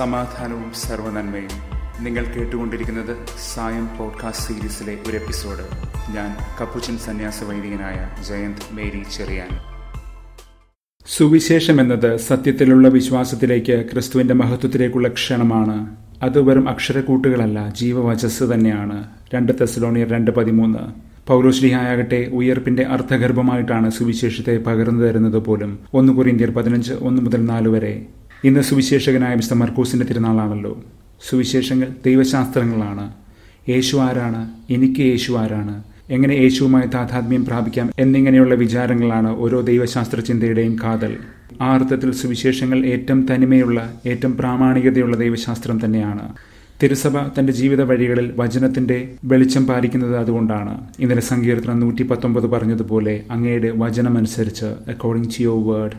സമാധാനവും സർവനന്മയും നിങ്ങൾ കേട്ടുകൊണ്ടിരിക്കുന്നത് സായം പോഡ്കാസ്റ്റ് സീരീസിലെ ഒരു എപ്പിസോഡ് ഞാൻ കപ്പുച്ചൻ സന്യാസ വൈദികനായ ജയന്ത് മേരി ചെറിയാൻ സുവിശേഷം എന്നത് സത്യത്തിലുള്ള വിശ്വാസത്തിലേക്ക് ക്രിസ്തുവിന്റെ മഹത്വത്തിലേക്കുള്ള ക്ഷണമാണ് അത് വെറും അക്ഷരക്കൂട്ടുകളല്ല ജീവവചസ് തന്നെയാണ് രണ്ട് തെസലോണിയർ രണ്ട് പതിമൂന്ന് പൗലോശ്രീഹായാകട്ടെ ഉയർപ്പിന്റെ അർത്ഥഗർഭമായിട്ടാണ് സുവിശേഷത്തെ പകർന്നു തരുന്നത് പോലും ഒന്ന് കുറിന്ത്യർ പതിനഞ്ച് ഒന്ന് മുതൽ നാല് വരെ ഇന്ന് സുവിശേഷകനായ മിസ്റ്റർ മർക്കൂസിന്റെ തിരുനാളാണല്ലോ സുവിശേഷങ്ങൾ ദൈവശാസ്ത്രങ്ങളാണ് യേശു ആരാണ് എനിക്ക് യേശു ആരാണ് എങ്ങനെ യേശുവുമായി താതാത്മ്യം പ്രാപിക്കാം എന്നിങ്ങനെയുള്ള വിചാരങ്ങളാണ് ഓരോ ദൈവശാസ്ത്ര ചിന്തയുടെയും കാതൽ ആ അർത്ഥത്തിൽ സുവിശേഷങ്ങൾ ഏറ്റവും തനിമയുള്ള ഏറ്റവും പ്രാമാണികതയുള്ള ദൈവശാസ്ത്രം തന്നെയാണ് തിരുസഭ തന്റെ ജീവിത വഴികളിൽ വചനത്തിന്റെ വെളിച്ചം പാലിക്കുന്നത് അതുകൊണ്ടാണ് ഇന്നലെ സങ്കീർത്തനം നൂറ്റി പത്തൊമ്പത് പറഞ്ഞതുപോലെ അങ്ങയുടെ വചനമനുസരിച്ച് അക്കോർഡിംഗ് ടു യുവർ വേർഡ്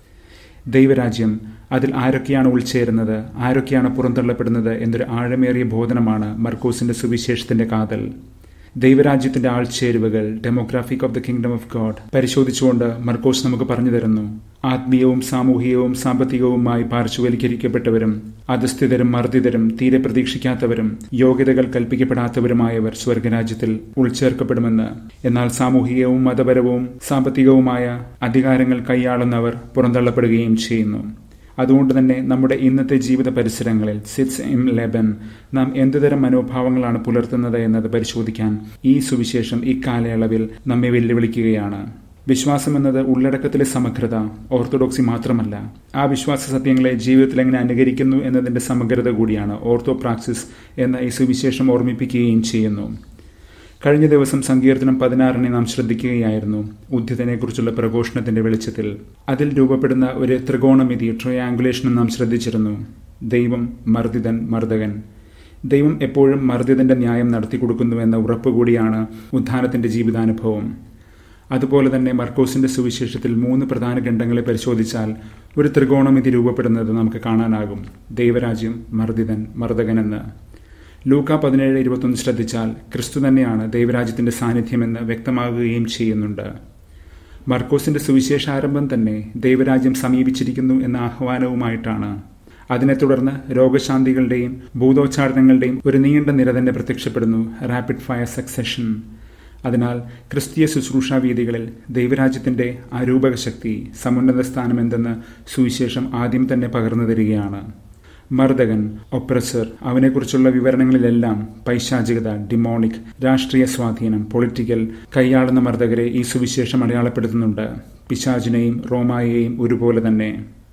ദൈവരാജ്യം അതിൽ ആരൊക്കെയാണ് ഉൾച്ചേരുന്നത് ആരൊക്കെയാണ് പുറന്തള്ളപ്പെടുന്നത് എന്നൊരു ആഴമേറിയ ബോധനമാണ് മർക്കോസിന്റെ സുവിശേഷത്തിന്റെ കാതൽ ദൈവരാജ്യത്തിന്റെ ആൾച്ചേരുവകൾ demographic of the kingdom of God പരിശോധിച്ചുകൊണ്ട് മർക്കോസ് നമുക്ക് പറഞ്ഞു തരുന്നു ആത്മീയവും സാമൂഹികവും സാമ്പത്തികവുമായി പാർശ്വവൽക്കരിക്കപ്പെട്ടവരും അധസ്ഥിതരും മർദ്ദിതരും തീരെ പ്രതീക്ഷിക്കാത്തവരും യോഗ്യതകൾ കൽപ്പിക്കപ്പെടാത്തവരുമായവർ സ്വർഗരാജ്യത്തിൽ ഉൾച്ചേർക്കപ്പെടുമെന്ന് എന്നാൽ സാമൂഹികവും മതപരവും സാമ്പത്തികവുമായ അധികാരങ്ങൾ കൈയാളുന്നവർ പുറന്തള്ളപ്പെടുകയും ചെയ്യുന്നു അതുകൊണ്ട് തന്നെ നമ്മുടെ ഇന്നത്തെ ജീവിത പരിസരങ്ങളിൽ സിറ്റ്സ് ഇം ലെബൻ നാം എന്തുതരം മനോഭാവങ്ങളാണ് പുലർത്തുന്നത് എന്നത് പരിശോധിക്കാൻ ഈ സുവിശേഷം ഇക്കാലയളവിൽ നമ്മെ വെല്ലുവിളിക്കുകയാണ് വിശ്വാസം എന്നത് ഉള്ളടക്കത്തിലെ സമഗ്രത ഓർത്തഡോക്സി മാത്രമല്ല ആ വിശ്വാസ സത്യങ്ങളെ ജീവിതത്തിൽ എങ്ങനെ അനുകരിക്കുന്നു എന്നതിന്റെ സമഗ്രത കൂടിയാണ് ഓർത്തോപ്രാക്സിസ് എന്ന ഈ സുവിശേഷം ഓർമ്മിപ്പിക്കുകയും ചെയ്യുന്നു കഴിഞ്ഞ ദിവസം സങ്കീർത്തനം പതിനാറിനെ നാം ശ്രദ്ധിക്കുകയായിരുന്നു ഉദ്യതനെക്കുറിച്ചുള്ള പ്രഘോഷണത്തിന്റെ വെളിച്ചത്തിൽ അതിൽ രൂപപ്പെടുന്ന ഒരു ത്രികോണമിതി ട്രയാങ്കുലേഷനും നാം ശ്രദ്ധിച്ചിരുന്നു ദൈവം മർദ്ദിതൻ മർദ്ദകൻ ദൈവം എപ്പോഴും മർദ്ദിതന്റെ ന്യായം നടത്തിക്കൊടുക്കുന്നു എന്ന ഉറപ്പ് കൂടിയാണ് ഉത്ഥാനത്തിന്റെ ജീവിതാനുഭവം അതുപോലെ തന്നെ മർക്കോസിന്റെ സുവിശേഷത്തിൽ മൂന്ന് പ്രധാന ഖണ്ഡങ്ങളെ പരിശോധിച്ചാൽ ഒരു ത്രികോണമിതി രൂപപ്പെടുന്നത് നമുക്ക് കാണാനാകും ദൈവരാജ്യം മർദ്ദിതൻ മർദ്ദകൻ എന്ന് ലൂക്ക പതിനേഴ് ഇരുപത്തൊന്ന് ശ്രദ്ധിച്ചാൽ ക്രിസ്തു തന്നെയാണ് ദൈവരാജ്യത്തിന്റെ സാന്നിധ്യമെന്ന് വ്യക്തമാകുകയും ചെയ്യുന്നുണ്ട് മർക്കോസിന്റെ സുവിശേഷാരംഭം തന്നെ ദൈവരാജ്യം സമീപിച്ചിരിക്കുന്നു എന്ന ആഹ്വാനവുമായിട്ടാണ് അതിനെ തുടർന്ന് രോഗശാന്തികളുടെയും ഭൂതോച്ചാരണങ്ങളുടെയും ഒരു നീണ്ട നിര തന്നെ പ്രത്യക്ഷപ്പെടുന്നു റാപ്പിഡ് ഫയർ സക്സഷൻ അതിനാൽ ക്രിസ്തീയ ശുശ്രൂഷാ വീതികളിൽ ദൈവരാജ്യത്തിന്റെ അരൂപക ശക്തി സമുന്നത സ്ഥാനം എന്തെന്ന് സുവിശേഷം ആദ്യം തന്നെ പകർന്നു തരികയാണ് മർദ്ദകൻ ഒപ്രസർ അവനെക്കുറിച്ചുള്ള വിവരണങ്ങളിലെല്ലാം പൈശാചികത ഡിമോണിക് രാഷ്ട്രീയ സ്വാധീനം പൊളിറ്റിക്കൽ കൈയാളുന്ന മർദ്ദകരെ ഈ സുവിശേഷം അടയാളപ്പെടുത്തുന്നുണ്ട് പിശാചിനെയും റോമായെയും ഒരുപോലെ തന്നെ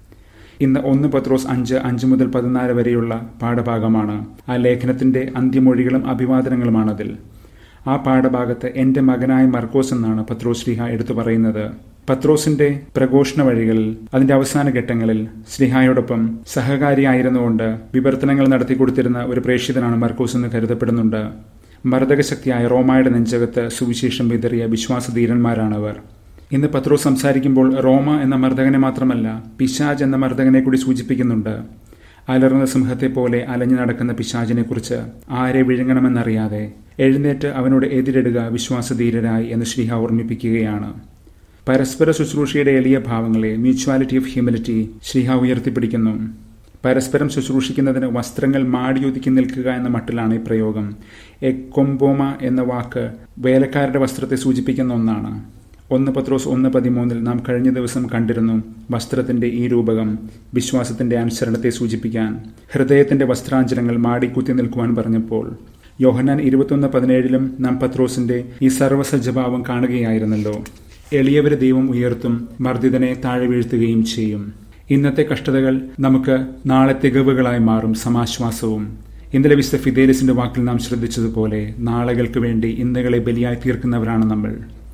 ഇന്ന് ഒന്ന് പത്രോസ് അഞ്ച് അഞ്ച് മുതൽ പതിനാല് വരെയുള്ള പാഠഭാഗമാണ് ആ ലേഖനത്തിന്റെ അന്ത്യമൊഴികളും അഭിവാദനങ്ങളുമാണതിൽ ആ പാഠഭാഗത്ത് എന്റെ മകനായ മർക്കോസ് എന്നാണ് പത്രോസ് ശ്രീഹ എടുത്തു പറയുന്നത് പത്രോസിന്റെ പ്രഘോഷണ വഴികളിൽ അതിന്റെ അവസാന ഘട്ടങ്ങളിൽ ശ്രീഹായോടൊപ്പം സഹകാരിയായിരുന്നുകൊണ്ട് വിവർത്തനങ്ങൾ നടത്തിക്കൊടുത്തിരുന്ന ഒരു പ്രേക്ഷിതനാണ് മർക്കോസ് എന്ന് കരുതപ്പെടുന്നുണ്ട് മർദ്ദകശക്തിയായ റോമായുടെ നെഞ്ചകത്ത് സുവിശേഷം വിതറിയ വിശ്വാസധീരന്മാരാണവർ ഇന്ന് പത്രോ സംസാരിക്കുമ്പോൾ റോമ എന്ന മർദ്ദകനെ മാത്രമല്ല പിശാജ് എന്ന മർദ്ദകനെ കൂടി സൂചിപ്പിക്കുന്നുണ്ട് അലർന്ന സിംഹത്തെ പോലെ അലഞ്ഞു നടക്കുന്ന പിശാജിനെക്കുറിച്ച് ആരെ വിഴുങ്ങണമെന്നറിയാതെ എഴുന്നേറ്റ് അവനോട് എതിരിടുക വിശ്വാസധീരരായി എന്ന് ശ്രീഹ ഓർമ്മിപ്പിക്കുകയാണ് പരസ്പര ശുശ്രൂഷയുടെ എളിയ ഭാവങ്ങളെ മ്യൂച്വാലിറ്റി ഓഫ് ഹ്യൂമിലിറ്റി ശ്രീഹ ഉയർത്തിപ്പിടിക്കുന്നു പരസ്പരം ശുശ്രൂഷിക്കുന്നതിന് വസ്ത്രങ്ങൾ മാടിയൊതുക്കി നിൽക്കുക എന്ന മട്ടിലാണ് ഈ പ്രയോഗം എ കൊമ്പോമ എന്ന വാക്ക് വേലക്കാരുടെ വസ്ത്രത്തെ സൂചിപ്പിക്കുന്ന ഒന്നാണ് ഒന്ന് പത്രോസ് ഒന്ന് പതിമൂന്നിൽ നാം കഴിഞ്ഞ ദിവസം കണ്ടിരുന്നു വസ്ത്രത്തിന്റെ ഈ രൂപകം വിശ്വാസത്തിന്റെ അനുസരണത്തെ സൂചിപ്പിക്കാൻ ഹൃദയത്തിന്റെ വസ്ത്രാഞ്ചലങ്ങൾ മാടിക്കുത്തി നിൽക്കുവാൻ പറഞ്ഞപ്പോൾ യോഹനാൻ ഇരുപത്തൊന്ന് പതിനേഴിലും നാം പത്രോസിന്റെ ഈ സർവസജ്ജഭാവം കാണുകയായിരുന്നല്ലോ എളിയവരെ ദൈവം ഉയർത്തും മർദ്ദിതനെ താഴെ വീഴ്ത്തുകയും ചെയ്യും ഇന്നത്തെ കഷ്ടതകൾ നമുക്ക് നാളെ തികവുകളായി മാറും സമാശ്വാസവും ഇന്നലെ വിശുദ്ധ ഫിദേലിസിന്റെ വാക്കിൽ നാം ശ്രദ്ധിച്ചതുപോലെ നാളെകൾക്ക് വേണ്ടി ഇന്നുകളെ ബലിയായി തീർക്കുന്നവരാണ് നമ്മൾ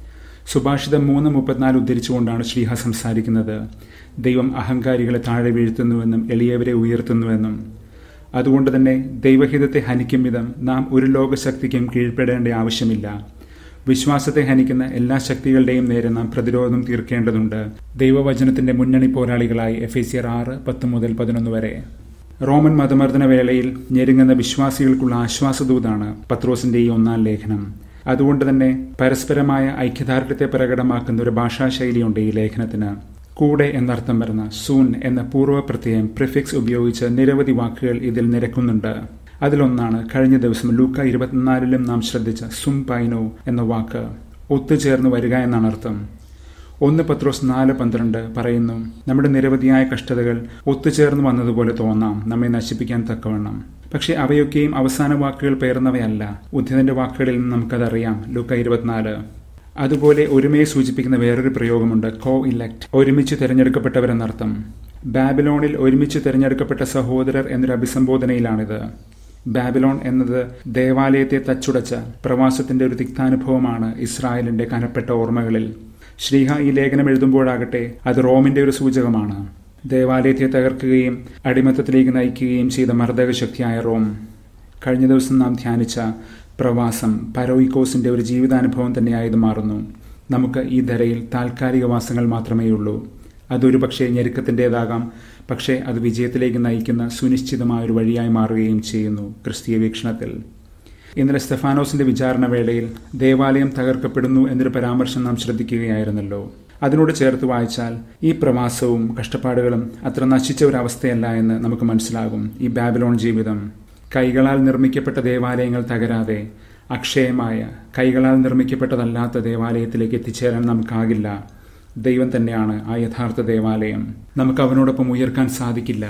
സുഭാഷിതം മൂന്ന് മുപ്പത്തിനാല് ഉദ്ധരിച്ചുകൊണ്ടാണ് ശ്രീഹ സംസാരിക്കുന്നത് ദൈവം അഹങ്കാരികളെ താഴെ വീഴ്ത്തുന്നുവെന്നും എളിയവരെ ഉയർത്തുന്നുവെന്നും അതുകൊണ്ട് തന്നെ ദൈവഹിതത്തെ ഹനിക്കും വിധം നാം ഒരു ലോകശക്തിക്കും കീഴ്പ്പെടേണ്ട ആവശ്യമില്ല വിശ്വാസത്തെ ഹനിക്കുന്ന എല്ലാ ശക്തികളുടെയും നേരെ നാം പ്രതിരോധം തീർക്കേണ്ടതുണ്ട് ദൈവവചനത്തിന്റെ മുന്നണി പോരാളികളായി എഫ് എ സിയർ ആറ് പത്ത് മുതൽ പതിനൊന്ന് വരെ റോമൻ മതമർദ്ദന വേളയിൽ ഞെരുങ്ങുന്ന വിശ്വാസികൾക്കുള്ള ആശ്വാസദൂതാണ് പത്രോസിന്റെ ഈ ഒന്നാം ലേഖനം അതുകൊണ്ട് തന്നെ പരസ്പരമായ ഐക്യദാർഢ്യത്തെ പ്രകടമാക്കുന്ന ഒരു ഭാഷാശൈലിയുണ്ട് ഈ ലേഖനത്തിന് കൂടെ എന്നർത്ഥം വരുന്ന സൂൺ എന്ന പൂർവ്വപ്രത്യയം പ്രിഫിക്സ് ഉപയോഗിച്ച് നിരവധി വാക്കുകൾ ഇതിൽ നിരക്കുന്നുണ്ട് അതിലൊന്നാണ് കഴിഞ്ഞ ദിവസം ലൂക്ക ഇരുപത്തിനാലിലും നാം ശ്രദ്ധിച്ച സും പൈനോ എന്ന വാക്ക് ഒത്തുചേർന്ന് വരിക എന്നാണ് അർത്ഥം ഒന്ന് പത്രോസ് നാല് പന്ത്രണ്ട് പറയുന്നു നമ്മുടെ നിരവധിയായ കഷ്ടതകൾ ഒത്തുചേർന്ന് വന്നതുപോലെ തോന്നാം നമ്മെ നശിപ്പിക്കാൻ തക്കവണ്ണം പക്ഷെ അവയൊക്കെയും അവസാന വാക്കുകൾ പേർന്നവയല്ല ഉദ്ധിതന്റെ വാക്കുകളിൽ നിന്ന് നമുക്കതറിയാം ലൂക്ക ഇരുപത്തിനാല് അതുപോലെ ഒരുമയെ സൂചിപ്പിക്കുന്ന വേറൊരു പ്രയോഗമുണ്ട് കോ ഇലക്ട് ഒരുമിച്ച് തിരഞ്ഞെടുക്കപ്പെട്ടവരെന്നർത്ഥം ബാബിലോണിൽ ഒരുമിച്ച് തിരഞ്ഞെടുക്കപ്പെട്ട സഹോദരർ എന്നൊരു അഭിസംബോധനയിലാണിത് ബാബിലോൺ എന്നത് ദേവാലയത്തെ തച്ചുടച്ച പ്രവാസത്തിന്റെ ഒരു തിക്താനുഭവമാണ് ഇസ്രായേലിന്റെ കനപ്പെട്ട ഓർമ്മകളിൽ ശ്രീഹ ഈ ലേഖനം എഴുതുമ്പോഴാകട്ടെ അത് റോമിന്റെ ഒരു സൂചകമാണ് ദേവാലയത്തെ തകർക്കുകയും അടിമത്തത്തിലേക്ക് നയിക്കുകയും ചെയ്ത മർദ്ദക ശക്തിയായ റോം കഴിഞ്ഞ ദിവസം നാം ധ്യാനിച്ച പ്രവാസം പരോയിക്കോസിന്റെ ഒരു ജീവിതാനുഭവം തന്നെയായത് മാറുന്നു നമുക്ക് ഈ ധരയിൽ താൽക്കാലിക വാസങ്ങൾ മാത്രമേ ഉള്ളൂ അതൊരു പക്ഷേ ഞെരുക്കത്തിൻ്റെതാകാം പക്ഷേ അത് വിജയത്തിലേക്ക് നയിക്കുന്ന സുനിശ്ചിതമായ ഒരു വഴിയായി മാറുകയും ചെയ്യുന്നു ക്രിസ്തീയ വീക്ഷണത്തിൽ ഇന്നലെ സ്റ്റെഫാനോസിന്റെ വിചാരണ വേളയിൽ ദേവാലയം തകർക്കപ്പെടുന്നു എന്നൊരു പരാമർശം നാം ശ്രദ്ധിക്കുകയായിരുന്നല്ലോ അതിനോട് ചേർത്ത് വായിച്ചാൽ ഈ പ്രവാസവും കഷ്ടപ്പാടുകളും അത്ര നശിച്ച ഒരു അവസ്ഥയല്ല എന്ന് നമുക്ക് മനസ്സിലാകും ഈ ബാബിലോൺ ജീവിതം കൈകളാൽ നിർമ്മിക്കപ്പെട്ട ദേവാലയങ്ങൾ തകരാതെ അക്ഷയമായ കൈകളാൽ നിർമ്മിക്കപ്പെട്ടതല്ലാത്ത ദേവാലയത്തിലേക്ക് എത്തിച്ചേരാൻ നമുക്കാകില്ല ദൈവം തന്നെയാണ് ആ യഥാർത്ഥ ദേവാലയം നമുക്ക് അവനോടൊപ്പം ഉയർക്കാൻ സാധിക്കില്ല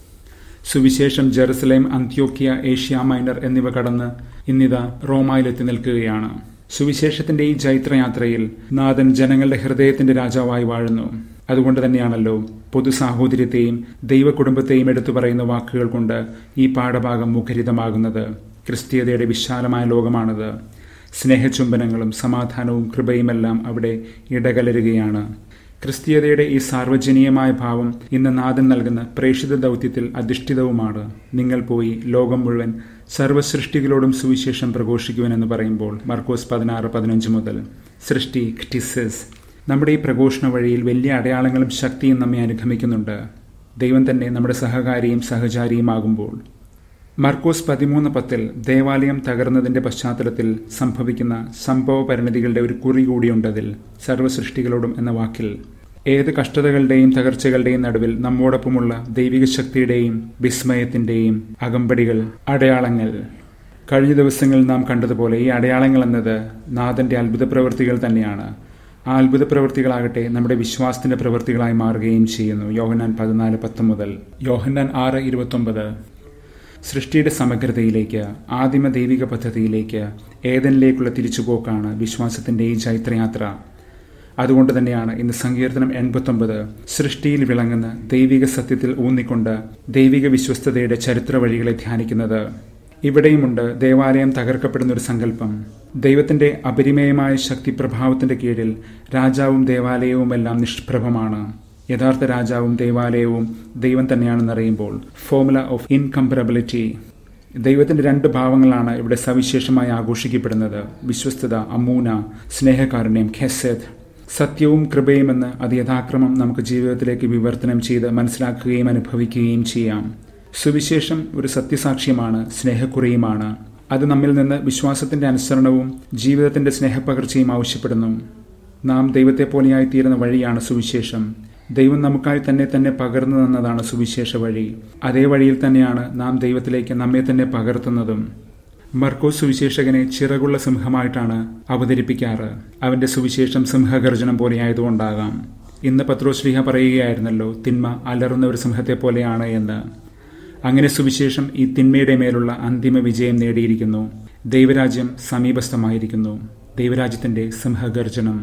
സുവിശേഷം ജെറുസലേം അന്ത്യോക്കിയ ഏഷ്യ മൈനർ എന്നിവ കടന്ന് ഇന്നിതാ റോമായിലെത്തി നിൽക്കുകയാണ് സുവിശേഷത്തിന്റെ ഈ ജൈത്രയാത്രയിൽ നാഥൻ ജനങ്ങളുടെ ഹൃദയത്തിന്റെ രാജാവായി വാഴുന്നു അതുകൊണ്ട് തന്നെയാണല്ലോ പൊതു സാഹോദര്യത്തെയും ദൈവകുടുംബത്തെയും എടുത്തു പറയുന്ന വാക്കുകൾ കൊണ്ട് ഈ പാഠഭാഗം മുഖരിതമാകുന്നത് ക്രിസ്തീയതയുടെ വിശാലമായ ലോകമാണത് സ്നേഹചുംബനങ്ങളും സമാധാനവും കൃപയുമെല്ലാം അവിടെ ഇടകലരുകയാണ് ക്രിസ്തീയതയുടെ ഈ സാർവജനീയമായ ഭാവം ഇന്ന് നാഥൻ നൽകുന്ന പ്രേക്ഷിത ദൗത്യത്തിൽ അധിഷ്ഠിതവുമാണ് നിങ്ങൾ പോയി ലോകം മുഴുവൻ സർവ്വസൃഷ്ടികളോടും സുവിശേഷം പ്രഘോഷിക്കുവനെന്ന് പറയുമ്പോൾ മർക്കോസ് പതിനാറ് പതിനഞ്ച് മുതൽ സൃഷ്ടി ക്ടിസിസ് നമ്മുടെ ഈ പ്രഘോഷണ വഴിയിൽ വലിയ അടയാളങ്ങളും ശക്തിയും നമ്മെ അനുഗമിക്കുന്നുണ്ട് ദൈവം തന്നെ നമ്മുടെ സഹകാരിയും സഹചാരിയുമാകുമ്പോൾ മർക്കോസ് പതിമൂന്ന് പത്തിൽ ദേവാലയം തകർന്നതിന്റെ പശ്ചാത്തലത്തിൽ സംഭവിക്കുന്ന സംഭവ പരിണതികളുടെ ഒരു കുറി കൂടിയുണ്ടതിൽ സർവ്വസൃഷ്ടികളോടും എന്ന വാക്കിൽ ഏത് കഷ്ടതകളുടെയും തകർച്ചകളുടെയും നടുവിൽ നമ്മോടൊപ്പമുള്ള ദൈവിക ശക്തിയുടെയും വിസ്മയത്തിന്റെയും അകമ്പടികൾ അടയാളങ്ങൾ കഴിഞ്ഞ ദിവസങ്ങളിൽ നാം കണ്ടതുപോലെ ഈ അടയാളങ്ങൾ എന്നത് നാഥന്റെ അത്ഭുത പ്രവൃത്തികൾ തന്നെയാണ് ആ അത്ഭുത പ്രവൃത്തികളാകട്ടെ നമ്മുടെ വിശ്വാസത്തിന്റെ പ്രവൃത്തികളായി മാറുകയും ചെയ്യുന്നു യോഹന്നാൻ പതിനാല് പത്ത് മുതൽ യോഹന്നാൻ ആറ് ഇരുപത്തൊമ്പത് സൃഷ്ടിയുടെ സമഗ്രതയിലേക്ക് ആദിമ ദൈവിക പദ്ധതിയിലേക്ക് ഏതനിലേക്കുള്ള തിരിച്ചുപോക്കാണ് വിശ്വാസത്തിന്റെ ഈ ചൈത്രയാത്ര അതുകൊണ്ട് തന്നെയാണ് ഇന്ന് സങ്കീർത്തനം എൺപത്തൊമ്പത് സൃഷ്ടിയിൽ വിളങ്ങുന്ന ദൈവിക സത്യത്തിൽ ഊന്നിക്കൊണ്ട് ദൈവിക വിശ്വസ്തതയുടെ ചരിത്ര വഴികളെ ധ്യാനിക്കുന്നത് ഇവിടെയുമുണ്ട് ദേവാലയം തകർക്കപ്പെടുന്ന ഒരു സങ്കല്പം ദൈവത്തിന്റെ അപരിമയമായ ശക്തി പ്രഭാവത്തിന്റെ കീഴിൽ രാജാവും ദേവാലയവുമെല്ലാം നിഷ്പ്രഭമാണ് യഥാർത്ഥ രാജാവും ദേവാലയവും ദൈവം തന്നെയാണെന്നറിയുമ്പോൾ ഫോമുല ഓഫ് ഇൻകംപറബിലിറ്റി ദൈവത്തിന്റെ രണ്ട് ഭാവങ്ങളാണ് ഇവിടെ സവിശേഷമായി ആഘോഷിക്കപ്പെടുന്നത് വിശ്വസ്തത അമൂന സ്നേഹകാരുണ്യം ഖെസെദ് സത്യവും കൃപയുമെന്ന് അത് യഥാക്രമം നമുക്ക് ജീവിതത്തിലേക്ക് വിവർത്തനം ചെയ്ത് മനസ്സിലാക്കുകയും അനുഭവിക്കുകയും ചെയ്യാം സുവിശേഷം ഒരു സത്യസാക്ഷ്യമാണ് സ്നേഹക്കുറിയുമാണ് അത് നമ്മിൽ നിന്ന് വിശ്വാസത്തിന്റെ അനുസരണവും ജീവിതത്തിന്റെ സ്നേഹപ്പകർച്ചയും ആവശ്യപ്പെടുന്നു നാം ദൈവത്തെ പോലെയായി തീരുന്ന വഴിയാണ് സുവിശേഷം ദൈവം നമുക്കായി തന്നെ തന്നെ പകർന്നു തന്നതാണ് സുവിശേഷ വഴി അതേ വഴിയിൽ തന്നെയാണ് നാം ദൈവത്തിലേക്ക് നമ്മെ തന്നെ പകർത്തുന്നതും മർക്കോസ് സുവിശേഷകനെ ചിറകുള്ള സിംഹമായിട്ടാണ് അവതരിപ്പിക്കാറ് അവന്റെ സുവിശേഷം സിംഹഗർജനം പോലെയായതുകൊണ്ടാകാം ഇന്ന് പത്രോശ്രീഹ പറയുകയായിരുന്നല്ലോ തിന്മ അലറുന്ന ഒരു സിംഹത്തെ പോലെയാണ് എന്ന് അങ്ങനെ സുവിശേഷം ഈ തിന്മയുടെ മേലുള്ള അന്തിമ വിജയം നേടിയിരിക്കുന്നു ദൈവരാജ്യം സമീപസ്ഥമായിരിക്കുന്നു ദൈവരാജ്യത്തിന്റെ സിംഹഗർജനം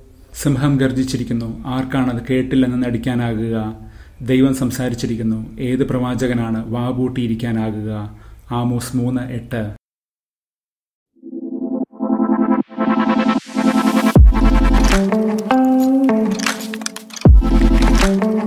സിംഹം ഗർജിച്ചിരിക്കുന്നു ആർക്കാണത് കേട്ടില്ലെന്ന് നടിക്കാനാകുക ദൈവം സംസാരിച്ചിരിക്കുന്നു ഏത് പ്രവാചകനാണ് വാപൂട്ടിയിരിക്കാനാകുക ആമോസ് മൂന്ന് എട്ട് thank you